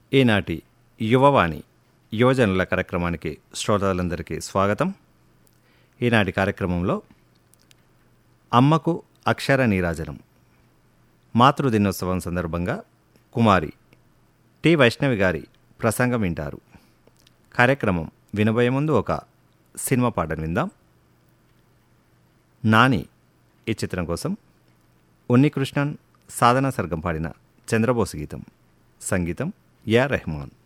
ఈనాటి యువవాణి యువజనుల కార్యక్రమానికి శ్రోతలందరికీ స్వాగతం ఈనాటి కార్యక్రమంలో అమ్మకు అక్షర నీరాజనం మాతృదినోత్సవం సందర్భంగా కుమారి టి వైష్ణవి గారి ప్రసంగం వింటారు కార్యక్రమం వినబోయే ముందు ఒక సినిమా పాటను విందాం నాని ఈ చిత్రం కోసం ఉన్నికృష్ణన్ సాధన సర్గం పాడిన చంద్రబోసు గీతం సంగీతం యా రెహమాన్